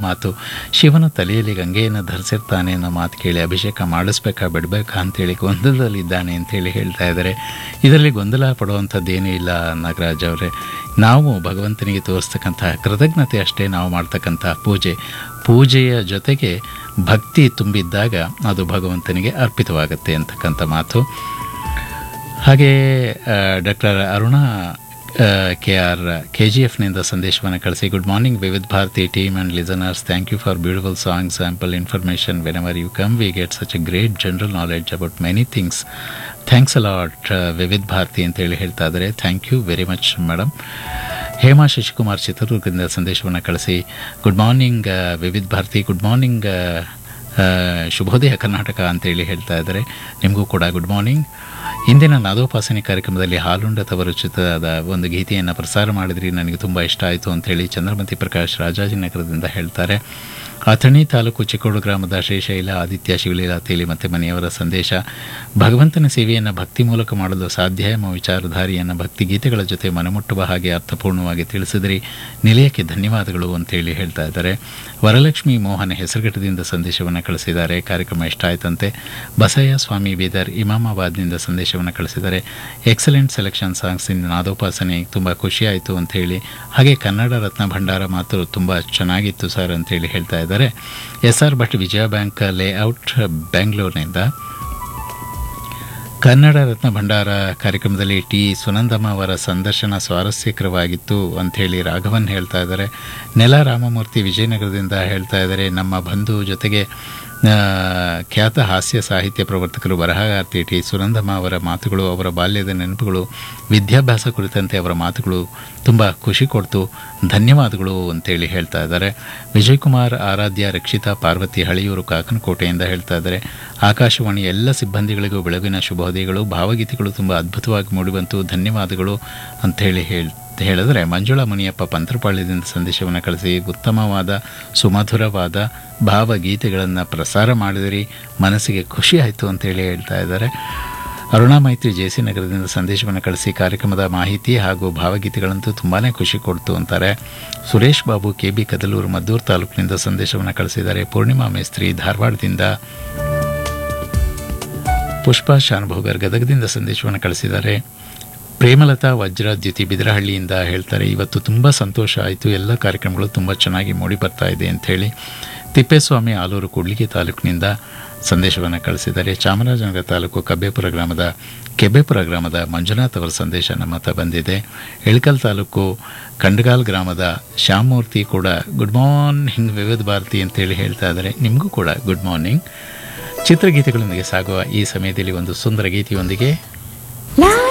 ಮಾತು ಶಿವನ ತಲೆಯಲ್ಲಿ ಗಂಗೆಯನ್ನು ಧರಿಸಿರ್ತಾನೆ ಅನ್ನೋ ಮಾತು ಕೇಳಿ ಅಭಿಷೇಕ ಮಾಡಿಸ್ಬೇಕಾ ಬಿಡಬೇಕಾ ಅಂತೇಳಿ ಗೊಂದಲದಲ್ಲಿದ್ದಾನೆ ಅಂತೇಳಿ ಹೇಳ್ತಾ ಇದ್ದಾರೆ ಇದರಲ್ಲಿ ಗೊಂದಲ ಪಡುವಂಥದ್ದೇನೂ ಇಲ್ಲ ನಾಗರಾಜ್ ಅವರೇ ನಾವು ಭಗವಂತನಿಗೆ ತೋರಿಸ್ತಕ್ಕಂತಹ ಕೃತಜ್ಞತೆ ಅಷ್ಟೇ ನಾವು ಮಾಡ್ತಕ್ಕಂಥ ಪೂಜೆ ಪೂಜೆಯ ಜೊತೆಗೆ ಭಕ್ತಿ ತುಂಬಿದ್ದಾಗ ಅದು ಭಗವಂತನಿಗೆ ಅರ್ಪಿತವಾಗುತ್ತೆ ಅಂತಕ್ಕಂಥ ಮಾತು ಹಾಗೆ doctor Aruna K R K G ಎಫ್ನಿಂದ ಸಂದೇಶವನ್ನು ಕಳಿಸಿ good morning Vividh Bharati team and listeners thank you for beautiful song sample information whenever you come we get such a great general knowledge about many things thanks a lot Vividh Bharati ಅಂತೇಳಿ ಹೇಳ್ತಾ ಇದ್ದಾರೆ thank you very much madam Hema Shashikumar ಚಿತ್ರದುರ್ಗದಿಂದ ಸಂದೇಶವನ್ನು ಕಳಿಸಿ good morning Vividh Bharati good morning ಶುಭೋದಯ ಕರ್ನಾಟಕ ಅಂತೇಳಿ ಹೇಳ್ತಾ ಇದ್ದಾರೆ ನಿಮಗೂ ಕೂಡ ಗುಡ್ ಮಾರ್ನಿಂಗ್ ಇಂದಿನ ನಾದೋಪಾಸನೆ ಕಾರ್ಯಕ್ರಮದಲ್ಲಿ ಹಾಲುಂಡ ತವರು ಚಿತ್ರದ ಒಂದು ಗೀತೆಯನ್ನು ಪ್ರಸಾರ ಮಾಡಿದ್ರಿ ನನಗೆ ತುಂಬ ಇಷ್ಟ ಆಯಿತು ಅಂತೇಳಿ ಚಂದ್ರಮತಿ ಪ್ರಕಾಶ್ ರಾಜಾಜಿನಗರದಿಂದ ಹೇಳ್ತಾರೆ ಅಥಣಿ ತಾಲೂಕು ಚಿಕ್ಕೋಡು ಗ್ರಾಮದ ಶ್ರೀಶೈಲ ಆದಿತ್ಯ ಶಿವಲೀಲಾ ತೇಲಿ ಮತ್ತು ಮನೆಯವರ ಸಂದೇಶ ಭಗವಂತನ ಸೇವೆಯನ್ನು ಭಕ್ತಿ ಮೂಲಕ ಮಾಡಲು ಸಾಧ್ಯ ಎಂಬ ವಿಚಾರಧಾರಿಯನ್ನು ಭಕ್ತಿ ಗೀತೆಗಳ ಜೊತೆ ಮನಮುಟ್ಟುವ ಹಾಗೆ ಅರ್ಥಪೂರ್ಣವಾಗಿ ತಿಳಿಸಿದ್ರಿ ನಿಲಯಕ್ಕೆ ಧನ್ಯವಾದಗಳು ಅಂತೇಳಿ ಹೇಳ್ತಾ ಇದ್ದಾರೆ ವರಲಕ್ಷ್ಮಿ ಮೋಹನ್ ಹೆಸರುಘಟ್ಟದಿಂದ ಸಂದೇಶವನ್ನು ಕಳಿಸಿದ್ದಾರೆ ಕಾರ್ಯಕ್ರಮ ಇಷ್ಟ ಆಯ್ತಂತೆ ಬಸಯ್ಯ ಸ್ವಾಮಿ ಬೀದರ್ ಇಮಾಮಾಬಾದ್ನಿಂದ ಸಂದೇಶವನ್ನು ಕಳಿಸಿದ್ದಾರೆ excellent selection songs in Nadopasane ತುಂಬ ಖುಷಿಯಾಯಿತು ಅಂಥೇಳಿ ಹಾಗೆ ಕನ್ನಡ ರತ್ನ ಭಂಡಾರ ಮಾತು ತುಂಬ ಚೆನ್ನಾಗಿತ್ತು ಸರ್ ಅಂತೇಳಿ ಹೇಳ್ತಾ ಇದ್ದಾರೆ S R Bhat Vijaya bank layout ಬೆಂಗಳೂರಿನಿಂದ ಕನ್ನಡ ರತ್ನ ಭಂಡಾರ ಕಾರ್ಯಕ್ರಮದಲ್ಲಿ ಟಿ ಸುನಂದಮ್ಮ ಅವರ ಸಂದರ್ಶನ ಸ್ವಾರಸ್ಯಕರವಾಗಿತ್ತು ಅಂಥೇಳಿ ರಾಘವನ್ ಹೇಳ್ತಾ ಇದ್ದಾರೆ ನೆಲ ರಾಮಮೂರ್ತಿ ವಿಜಯನಗರದಿಂದ ಹೇಳ್ತಾ ಇದ್ದಾರೆ ನಮ್ಮ ಬಂಧು ಜೊತೆಗೆ ಖ್ಯಾತ ಹಾಸ್ಯ ಸಾಹಿತ್ಯ ಪ್ರವರ್ತಕರು ಬರಹಗಾರ್ತಿ ಟಿ ಸುನಂದಮ್ಮ ಅವರ ಮಾತುಗಳು ಅವರ ಬಾಲ್ಯದ ನೆನಪುಗಳು ವಿದ್ಯಾಭ್ಯಾಸ ಕುರಿತಂತೆ ಅವರ ಮಾತುಗಳು ತುಂಬ ಖುಷಿ ಕೊಡ್ತು ಧನ್ಯವಾದಗಳು ಅಂತೇಳಿ ಹೇಳ್ತಾ ಇದ್ದಾರೆ ವಿಜಯಕುಮಾರ್ ಆರಾಧ್ಯ ರಕ್ಷಿತಾ ಪಾರ್ವತಿ ಹಳಿಯೂರು ಕಾಕನಕೋಟೆಯಿಂದ ಹೇಳ್ತಾ ಇದ್ದಾರೆ ಆಕಾಶವಾಣಿ ಎಲ್ಲ ಸಿಬ್ಬಂದಿಗಳಿಗೂ ಬೆಳಗಿನ ಶುಭೋದಯಗಳು ಭಾವಗೀತೆಗಳು ತುಂಬ ಅದ್ಭುತವಾಗಿ ಮೂಡಿಬಂತು ಧನ್ಯವಾದಗಳು ಅಂಥೇಳಿ ಹೇಳಿ ಹೇಳಿದ್ರೆ ಮಂಜುಳಾ ಮುನಿಯಪ್ಪ ಪಂತ್ರಪಾಳ್ಯದಿಂದ ಸಂದೇಶವನ್ನು ಕಳಿಸಿ ಉತ್ತಮವಾದ ಸುಮಧುರವಾದ ಭಾವಗೀತೆಗಳನ್ನು ಪ್ರಸಾರ ಮಾಡಿದಿರಿ ಮನಸ್ಸಿಗೆ ಖುಷಿ ಆಯಿತು ಅಂತೇಳಿ ಹೇಳ್ತಾ ಇದ್ದಾರೆ ಅರುಣಾ ಮೈತ್ರಿ ಜೆ ಸಿ ನಗರದಿಂದ ಸಂದೇಶವನ್ನು ಕಳಿಸಿ ಕಾರ್ಯಕ್ರಮದ ಮಾಹಿತಿ ಹಾಗೂ ಭಾವಗೀತೆಗಳಂತೂ ತುಂಬಾ ಖುಷಿ ಕೊಡ್ತು ಅಂತಾರೆ ಸುರೇಶ್ ಬಾಬು ಕೆ ಬಿ ಕದಲೂರು ಮದ್ದೂರು ತಾಲೂಕಿನಿಂದ ಸಂದೇಶವನ್ನು ಕಳಿಸಿದ್ದಾರೆ ಪೂರ್ಣಿಮಾ ಮೇಸ್ತ್ರಿ ಧಾರವಾಡದಿಂದ ಪುಷ್ಪಾ ಶಾನುಭೋಗರ್ ಗದಗದಿಂದ ಸಂದೇಶವನ್ನು ಕಳಿಸಿದ್ದಾರೆ ಪ್ರೇಮಲತಾ ವಜ್ರ ದ್ಯುತಿ ಬಿದರಹಳ್ಳಿಯಿಂದ ಹೇಳ್ತಾರೆ ಇವತ್ತು ತುಂಬ ಸಂತೋಷ ಆಯಿತು ಎಲ್ಲ ಕಾರ್ಯಕ್ರಮಗಳು ತುಂಬ ಚೆನ್ನಾಗಿ ಮೂಡಿ ಬರ್ತಾ ಇದೆ ಅಂಥೇಳಿ ತಿಪ್ಪೇಸ್ವಾಮಿ ಆಲೂರು ಕೂಡ್ಲಿಗಿ ತಾಲೂಕಿನಿಂದ ಸಂದೇಶವನ್ನು ಕಳಿಸಿದ್ದಾರೆ ಚಾಮರಾಜನಗರ ತಾಲೂಕು ಕಬ್ಬೇಪುರ ಗ್ರಾಮದ ಕೆಬ್ಬೇಪುರ ಗ್ರಾಮದ ಮಂಜುನಾಥ್ ಅವರ ಸಂದೇಶ ನಮ್ಮ ಹತ್ರ ಬಂದಿದೆ ಇಳಕಲ್ ತಾಲೂಕು ಕಂಡಗಾಲ್ ಗ್ರಾಮದ ಶ್ಯಾಮಮೂರ್ತಿ ಕೂಡ ಗುಡ್ ಮಾರ್ನಿಂಗ್ ವಿವಿಧ ಭಾರತಿ ಅಂತೇಳಿ ಹೇಳ್ತಾ ಇದ್ದಾರೆ ನಿಮಗೂ ಕೂಡ ಗುಡ್ ಮಾರ್ನಿಂಗ್ ಚಿತ್ರಗೀತೆಗಳೊಂದಿಗೆ ಸಾಗುವ ಈ ಸಮಯದಲ್ಲಿ ಒಂದು ಸುಂದರ ಗೀತೆಯೊಂದಿಗೆ